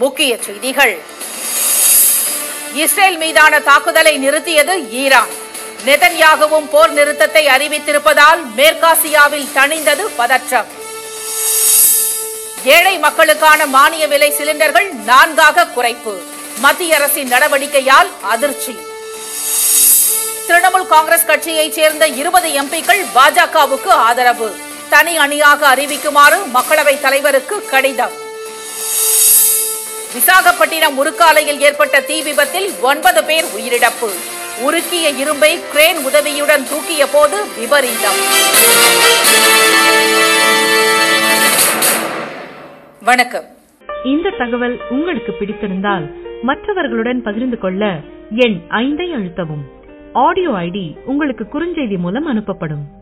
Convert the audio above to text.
முக்கிய செய்திகள் இஸ்ரேல் மீதான தாக்குதலை நிறுத்தியது ஈரான் நெதன்யாகவும் போர் நிறுத்தத்தை அறிவித்திருப்பதால் மேற்காசியாவில் தணிந்தது பதற்றம் ஏழை மக்களுக்கான மானிய விலை சிலிண்டர்கள் நான்காக குறைப்பு மத்திய அரசின் நடவடிக்கையால் அதிர்ச்சி திரிணாமுல் காங்கிரஸ் கட்சியைச் சேர்ந்த இருபது எம்பிக்கள் பாஜகவுக்கு ஆதரவு தனி அணியாக அறிவிக்குமாறு மக்களவைத் தலைவருக்கு கடிதம் விசாகப்பட்டினம் உருக்கு ஆலையில் ஏற்பட்ட தீ விபத்தில் ஒன்பது பேர் உயிரிழப்பு உருக்கிய இரும்பை கிரேன் உதவியுடன் தூக்கிய போது விபரீதம் வணக்கம் இந்த தகவல் உங்களுக்கு பிடித்திருந்தால் மற்றவர்களுடன் பகிர்ந்து கொள்ள எண் ஐந்தை அழுத்தவும் ஆடியோ ஐடி உங்களுக்கு குறுஞ்செய்தி மூலம் அனுப்பப்படும்